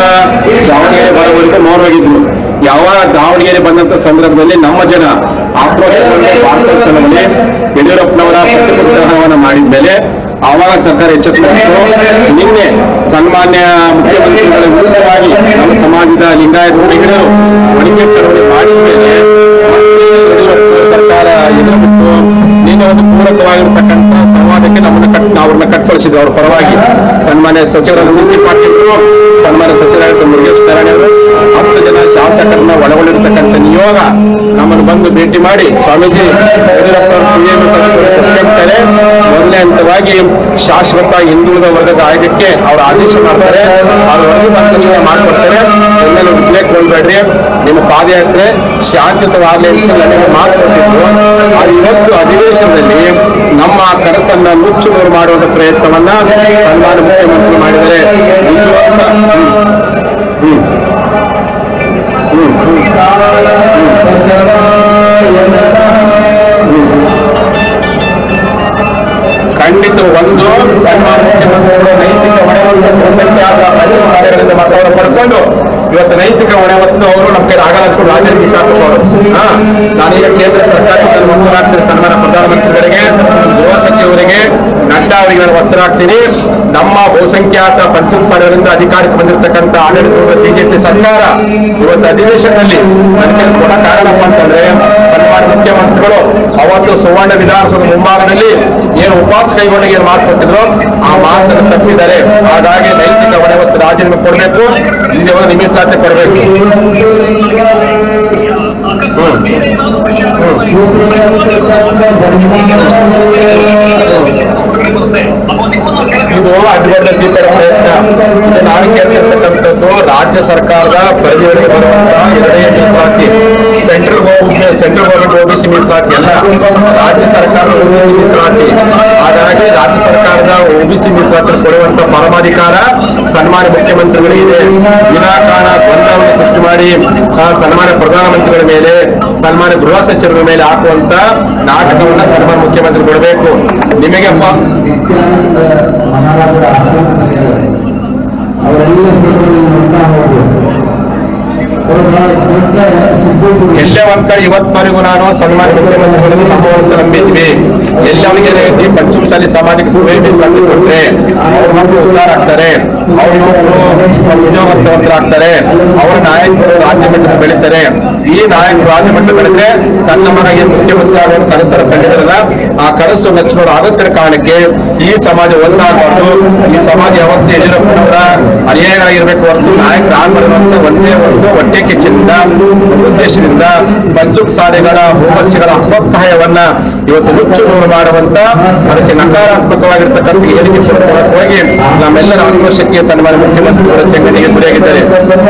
ದಾವಣಗೆರೆ ಬರೋವರೆಗೂ ನೋಡೋಗಿದ್ರು ಯಾವಾಗ ದಾವಣಗೆರೆ ಬಂದಂತ ಸಂದರ್ಭದಲ್ಲಿ ನಮ್ಮ ಜನ ಆಕ್ರೋಶವನ್ನು ಭಾರತ ಚಳವಳಿ ಯಡಿಯೂರಪ್ಪನವರ ಪ್ರತಿಭಟನವನ್ನು ಮಾಡಿದ ಮೇಲೆ ಆವಾಗ ಸರ್ಕಾರ ಎಚ್ಚೆತ್ತುಕೊಂಡು ನಿನ್ನೆ ಸನ್ಮಾನ್ಯ ಮುಖ್ಯಮಂತ್ರಿಗಳ ವಿರುದ್ಧವಾಗಿ ನಮ್ಮ ಸಮಾಜದ ಲಿಂಗಾಯತ ಹುಡುಗಿಯರು ಒಣಿಕೆ ಚಳವಳಿ ಮಾಡಿದ ಮೇಲೆ ಮತ್ತೆ ಯಡಿಯೂರಪ್ಪ ಸರ್ಕಾರ ಎದುರುಬಿಟ್ಟು ನಿನ್ನೆ ಒಂದು ಪೂರಕವಾಗಿರ್ತಕ್ಕಂಥ ಸಂವಾದಕ್ಕೆ ನಮ್ಮನ್ನ ಕಟ್ ಅವ್ರನ್ನ ಕಟ್ಕಳಿಸಿದ್ರು ಅವ್ರ ಪರವಾಗಿ ಸನ್ಮಾನ್ಯ ಸಚಿವರಾದ ಸಿ ಸಿ ಪಾಟೀಲ್ ಸನ್ಮಾನ್ಯ ಸಚಿವರಾದ ಮುರುಗೇಶ್ ಕರಾಣಿ ಅವರು ಹತ್ತು ಜನ ಶಾಸಕರನ್ನ ಒಳಗೊಂಡಿರ್ತಕ್ಕಂಥ ನಿಯೋಗ ನಮ್ಮನ್ನು ಬಂದು ಭೇಟಿ ಮಾಡಿ ಸ್ವಾಮೀಜಿ ಯಡಿಯೂರಪ್ಪ ಅವರು PMS ಅಧಿಕಾರಿ ಕೊಟ್ಟಿರ್ತಾರೆ. ಮೊದಲನೇ ಹಂತವಾಗಿ ಶಾಶ್ವತ ಹಿಂದುಳಿದ ವರ್ಗದ ಆಯೋಗಕ್ಕೆ ಅವರು ಆದೇಶ ಮಾಡ್ತಾರೆ ಅವ್ರ ವರದಿ ಸಂರಕ್ಷಣೆ ಮಾಡ್ಕೊಡ್ತಾರೆ ಎಲ್ಲರೂ ಉದ್ರೇಕಗೊಳ್ಬೇಡ್ರಿ ನಿಮ್ಮ ಪಾದಯಾತ್ರೆ ಶಾಂತಿಯುತವಾಗಲಿ ಅಂತ ನನಗೆ ಮಾತು ಕೊಟ್ಟಿದ್ರು ಅದು ಇವತ್ತು ಅಧಿವೇಶನದಲ್ಲಿ ನಮ್ಮ ಕನಸನ್ನ ಮುಚ್ಚು ನೂರು ಮಾಡುವಂತ ಪ್ರಯತ್ನವನ್ನ ಸನ್ಮಾನ ಮುಖ್ಯಮಂತ್ರಿ ಮಾಡಿದರೆ ನಿಜವಾದ ಹ್ಮ್ ಹ್ಮ್ ಹ್ಮ್ ಖಂಡಿತ ಒಂದು ಸನ್ಮಾನ ಮುಖ್ಯಮಂತ್ರಿಗಳು ನೈತಿಕ ಹೊಣೆಯನ್ನು ಸಂಖ್ಯಾತ ಐದು ಸಾಲೆಗಳಿಂದ ಮತವನ್ನು ಪಡ್ಕೊಂಡು ಇವತ್ತು ನೈತಿಕ ಹೊಣೆ ಹೊತ್ತು ಅವರು ನಮ್ಮ ಕೈ ಆಗಲ್ಲ ಅನ್ಸ್ಕೊಂಡು ರಾಜ್ಯಕ್ಕೆ ಬಿಸಾಕಬೇಕು ಅವರು ಹಾ ನಾನೀಗ ಕೇಂದ್ರ ಸರ್ಕಾರಕ್ಕೆ ಒತ್ತಡ ಹಾಕ್ತೀನಿ ಸನ್ಮಾನ ಪ್ರಧಾನಮಂತ್ರಿಗಳಿಗೆ ಗೃಹ ಸಚಿವರಿಗೆ ನಡ್ಡಾ ಅವರಿಗೆ ನಾನು ಒತ್ತಡ ಹಾಕ್ತೀನಿ ನಮ್ಮ ಬಹುಸಂಖ್ಯಾತ ಪಂಚಮ ಸಾಲೆಗಳಿಂದ ಅಧಿಕಾರಕ್ಕೆ ಬಂದಿರತಕ್ಕಂಥ ಆಡಳಿತದ ಬಿಜೆಪಿ ಸರ್ಕಾರ ಇವತ್ತು ಅಧಿವೇಶನದಲ್ಲಿ ನನಗೆ ಕೊಡ ಕಾರಣಪ್ಪ ಅಂತಂದ್ರೆ ಸನ್ಮಾನ ಮುಖ್ಯಮಂತ್ರಿಗಳು ಅವತ್ತು ಸುವರ್ಣ ವಿಧಾನಸೌಧ ಮುಂಭಾಗದಲ್ಲಿ ಏನು ಉಪವಾಸ ಕೈಗೊಂಡಿಗೆ ಏನು ಮಾತು ಕೊಟ್ಟಿದ್ರು ಆ ಮಾತನ್ನು ತಪ್ಪಿದ್ದಾರೆ ಹಾಗಾಗಿ ನೈತಿಕ ಹೊಣೆ ಹೊತ್ತು ರಾಜೀನಾಮೆ ಕೊಡಬೇಕು ಇಲ್ಲಿ ಒಂದು ನಿಮಿಷಾತೆ ಕೊಡಬೇಕು ಇದು ಅಡ್ಡಗಡ್ಡ ದೀಪದ ಪ್ರಯತ್ನ ಇದು ನಾನು ಕೇಳ್ತಿರ್ತಕ್ಕಂಥದ್ದು ರಾಜ್ಯ ಸರ್ಕಾರದ ಪರಿಧಿಯೊಳಗೆ ಬರುವಂತಹ ಎರಡನೇ ಮೀಸಲಾತಿ ಸೆಂಟ್ರಲ್ ಸೆಂಟ್ರಲ್ ಗೌರ್ಮೆಂಟ್ ಓಬಿಸಿ ಮೀಸಲಾತಿ ಅಲ್ಲ ರಾಜ್ಯ ಸರ್ಕಾರದ ಓಬಿಸಿ ಮೀಸಲಾತಿ ಹಾಗಾಗಿ ರಾಜ್ಯ ಸರ್ಕಾರದ ಓಬಿಸಿ ಮೀಸಲಾತಿ ಕೊಡುವಂತ ಪರಮಾಧಿಕಾರ ಸನ್ಮಾನ್ಯ ಮುಖ್ಯಮಂತ್ರಿಗಳಿಗೆ ಇದೆ ವಿನಾಕಾರಣ ಗೊಂದಲವನ್ನು ಸೃಷ್ಟಿ ಮಾಡಿ ಆ ಸನ್ಮಾನ್ಯ ಪ್ರಧಾನಮಂತ್ರಿಗಳ ಮೇಲೆ ಸನ್ಮಾನ್ಯ ಗೃಹ ಸಚಿವರ ಮೇಲೆ ಹಾಕುವಂತ ನಾಟಕವನ್ನ ಸನ್ಮಾನ್ಯ ಮುಖ್ಯಮಂತ್ರಿ ಕೊಡಬೇಕು ನಿಮಗೆ ಪ- ಮಹಾರಾಜರ ಆಶ್ರಮದಲ್ಲಿದ್ದಾರೆ ಅವರೆಲ್ಲ ಹೆಸರಲ್ಲಿ ನೋಡ್ತಾ ಹೋಗ್ಬೋದು ಅವರು ಬಹಳ ದೊಡ್ಡ ಸಿದ್ಧೋಗಿ ಎಲ್ಲೇ ಒಂದ್ ಕಡೆ ಇವತ್ತವರೆಗೂ ನಾನು ಸನ್ಮಾನ್ಯ ಮುಖ್ಯಮಂತ್ರಿಗಳನ್ನು ನಂಬುವಂತ ನಂಬಿದ್ವಿ ಎಲ್ಲಿ ಅವರಿಗೆ ರೀತಿ ಪಂಚಮಸಾಲಿ ಸಮಾಜಕ್ಕೆ ಪೂರೈಕೆ ಸಂಧಿ ಕೊಟ್ರೆ ಅವ್ರ ಮಕ್ಕಳು ಉದ್ಧಾರ ಆಗ್ತಾರೆ ಅವ್ರ ಮಕ್ಕಳು ಉದ್ಯೋಗವಂತರಾಗ್ತಾರೆ ಅವ್ರ ನಾಯಕರು ರಾಜ್ಯ ಮಟ್ಟದಲ್ಲಿ ಬೆಳೀತಾರೆ ಈ ನಾಯಕರು ರಾಜ್ಯ ಮಟ್ಟದಲ್ಲಿ ಬೆಳೆದ್ರೆ ತನ್ನ ಮನೆಗೆ ಮುಖ್ಯಮಂತ್ರಿ ಆಗುವ ಕನಸನ್ನು ಕಂಡಿದ್ರಲ್ಲ ಆ ಕನಸು ನಚ್ಚಿನವರು ಆಗುತ್ತಿರೋ ಕಾರಣಕ್ಕೆ ಈ ಸಮಾಜ ಒಂದಾಗಬಾರ್ದು ಈ ಸಮಾಜ ಯಾವತ್ತೂ ಯಡಿಯೂರಪ್ಪನವರ ಅರಿಯಾಗಿರ್ಬೇಕು ಹೊರತು ನಾಯಕರು ಆಗ್ಬಾರ್ದು ಅಂತ ಒಂದೇ ಒಂದು ಹೊಟ್ಟೆ ಕಿಚ್ಚಿನಿಂದ ಒಂದು ಉದ್ದೇಶದಿಂದ ಪಂಚುಕ ಸಾಲೆಗಳ ಹೋಮರ್ಸಿಗಳ ಅಪತ್ತಾಯವನ್ನ ಇವತ್ತು ಮುಚ್ಚು ನೂರು ಮಾಡುವಂತ ಅದಕ್ಕೆ ನಕಾರಾತ್ಮಕವಾಗಿರ್ತಕ್ಕಂಥ ಹೇಳಿಕೆ ಕೊಡಕ್ಕೆ ಹೋಗಿ ನಮ್ಮೆಲ್ಲರ ಆಕ್ರೋಶಕ್ಕೆ ಸನ್ಮಾನ್ಯ ಮುಖ್ಯಮಂತ್ರಿಗಳ ತೆಂಗನಿಗೆ ಗುರಿಯಾಗಿದ್ದಾರೆ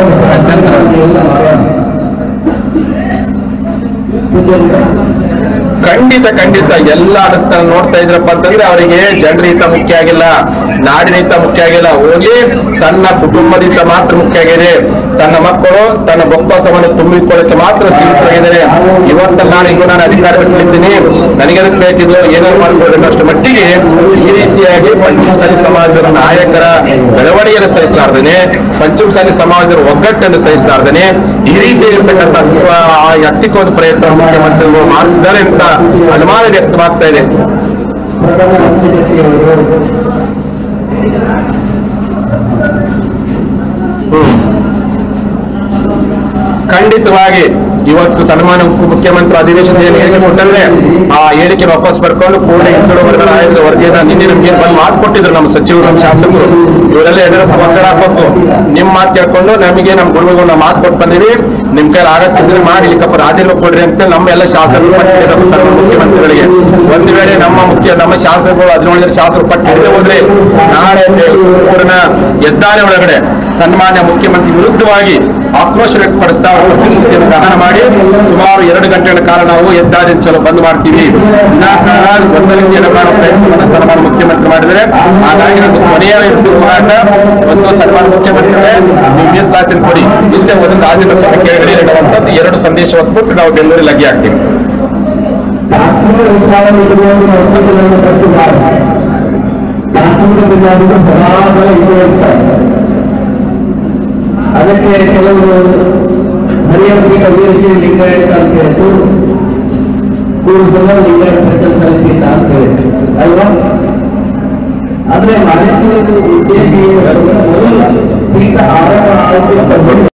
ಖಂಡಿತ ಖಂಡಿತ ಎಲ್ಲ ಅನಿಸ್ತಾನ ನೋಡ್ತಾ ಇದ್ರಪ್ಪ ಅಂತಂದ್ರೆ ಅವರಿಗೆ ಜನರ ಹಿತ ಮುಖ್ಯ ಆಗಿಲ್ಲ ನಾಡಿನ ಹಿತ ಮುಖ್ಯ ಆಗಿಲ್ಲ ಹೋಗಿ ತನ್ನ ಕುಟುಂಬದ ಹಿತ ಮಾತ್ರ ಮುಖ್ಯ ಆಗಿದೆ ತನ್ನ ಮಕ್ಕಳು ತನ್ನ ಬೊಕ್ಕಸವನ್ನು ತುಂಬಿಕೊಳ್ಳಕ್ಕೆ ಮಾತ್ರ ಸೀಮಿತವಾಗಿದ್ದಾರೆ ಇವತ್ತಲ್ಲ ನಾನು ಈಗ ನಾನು ಅಧಿಕಾರ ಬಿಟ್ಟಿದ್ದೀನಿ ನನಗೆ ಅದಕ್ಕೆ ಬೇಕಿದ್ರು ಏನಾದ್ರು ಮಾಡ್ಬೋದು ಅನ್ನೋಷ್ಟು ಮಟ್ಟಿಗೆ ಈ ರೀತಿಯಾಗಿ ಪಂಚಮಸಾಲಿ ಸಮಾಜದ ನಾಯಕರ ಬೆಳವಣಿಗೆಯನ್ನು ಸಹಿಸಲಾರ್ದೇನೆ ಪಂಚಮಸಾಲಿ ಸಮಾಜದ ಒಗ್ಗಟ್ಟನ್ನು ಸಹಿಸಲಾರ್ದೇನೆ ಈ ರೀತಿ ಇರ್ತಕ್ಕಂಥ ಹತ್ತಿಕ್ಕೋದ ಪ್ರಯತ್ನ ಮುಖ್ಯಮಂತ್ರಿಗಳು ಮಾಡ್ತಿದ್ದಾರೆ ಅಂತ ಅನುಮಾನ ವ್ಯಕ್ತವಾಗ್ತಾ ಇದೆ ಪ್ರಕರಣ ಅವರು ಖಂಡಿತವಾಗಿ ಇವತ್ತು ಸನ್ಮಾನ ಉಪ ಮುಖ್ಯಮಂತ್ರಿ ಅಧಿವೇಶನ ಏನು ಹೇಳಿಕೆ ಕೊಟ್ಟಂದ್ರೆ ಆ ಹೇಳಿಕೆ ವಾಪಸ್ ಬರ್ಕೊಂಡು ಪೂರ್ಣ ಹಿಂದುಳಿದ ವರ್ಗದ ಆಯೋಗದ ವರದಿಯನ್ನ ನಿನ್ನೆ ನಮ್ಗೆ ಬಂದು ಮಾತು ಕೊಟ್ಟಿದ್ರು ನಮ್ಮ ಸಚಿವರು ನಮ್ಮ ಶಾಸಕರು ಇವರೆಲ್ಲ ಯಡಿಯೂರಪ್ಪ ಒತ್ತಡ ಹಾಕ್ಬೇಕು ನಿಮ್ ಮಾತು ಕೇಳ್ಕೊಂಡು ನಮಗೆ ನಮ್ಮ ಗುರುಗಳು ನಾವು ಮಾತು ಕೊಟ್ಟು ಬಂದಿವಿ ನಿಮ್ ಕೈಲಿ ಆಗತ್ತಿದ್ರೆ ಮಾಡಿ ಇಲ್ಲಿಕಪ್ಪ ರಾಜೀನಾಮೆ ಕೊಡ್ರಿ ಅಂತ ನಮ್ಮ ಎಲ್ಲ ಶಾಸಕರು ಪಟ್ಟಿದ್ದಾರೆ ನಮ್ಮ ಸರ್ವ ಮುಖ್ಯಮಂತ್ರಿಗಳಿಗೆ ಒಂದು ವೇಳೆ ನಮ್ಮ ಮುಖ್ಯ ನಮ್ಮ ಶಾಸಕರು ಹದಿನೇಳು ಶಾಸಕರು ಪಟ್ಟು ಹಿಡಿದು ಹೋದ್ರೆ ನಾಳೆ ಊರಿನ ಹೆದ್ದಾರಿ ಒಳಗಡೆ ಸನ್ಮಾನ್ಯ ಮುಖ್ಯಮಂತ್ರಿ ವಿರುದ್ಧವಾಗಿ ಆಕ್ರೋಶ ವ್ಯಕ್ತಪಡಿಸ್ತಾ ಅವರ ಪ್ರತಿನಿಧಿಯನ್ನು ದಹನ ಮಾಡಿ ಸುಮಾರು ಎರಡು ಗಂಟೆಗಳ ಕಾಲ ನಾವು ಹೆದ್ದಾರಿ ಚಲೋ ಬಂದ್ ಮಾಡ್ತೀವಿ ವಿನಾಕಾರಣ ಗೊಂದಲಿಕೆಯನ್ನು ಮಾಡೋ ಪ್ರಯತ್ನವನ್ನು ಸನ್ಮಾನ್ಯ ಮುಖ್ಯಮಂತ್ರಿ ಮಾಡಿದರೆ ಹಾಗಾಗಿ ನಮ್ದು ಕೊನೆಯ ಒಂದು ಹೋರಾಟ ಒಂದು ಸನ್ಮಾನ್ಯ ಮುಖ್ಯಮಂತ್ರಿಗಳೇ ನೀವು ಮೀಸಲಾತಿ ಕೊಡಿ ಇಲ್ಲದೆ ಒಂದು ರಾಜೀನಾಮೆ ಕೆಳಗಡೆ ಇಡುವಂತದ್ದು ಎರಡು ಸಂದೇಶವನ್ನು ಕೊಟ್ಟು ನಾವು ಬೆಂಗಳೂರಲ್ಲಿ ಲಗ್ಗೆ ಹಾಕ್ತೀವಿ ಆತ್ಮೀಯ ವಿಚಾರವನ್ನು ಇಟ್ಟುಕೊಂಡು ನಾವು ಒಕ್ಕೂಟಗಳನ್ನು ಕಟ್ಟಬಾರದು ಆತ್ಮೀಯ ವಿಚಾರಗಳು ಸದಾಕಾಲ ಇದ್ದೇ ಇರ್ತಾರೆ ಅದಕ್ಕೆ ಕೆಲವರು ಹರಿಹರ ಪೀಠ ವೀರಶ್ರೀ ಲಿಂಗಾಯತ ಅಂತ ಹೇಳಿತು ಕೂರು ಸಂಘ ಲಿಂಗಾಯತ ಪ್ರಚಲಿತ ಪೀಠ ಅಂತ ಹೇಳಿತು ಅಲ್ವಾ ಆದ್ರೆ ಮಾಡಿದ್ದು ಉದ್ದೇಶ ಏನು ಹೇಳಿದ್ರೆ ಮೊದಲು ಪೀಠ ಆರಂಭ ಆಯಿತು ಅಂತ ಬಂದ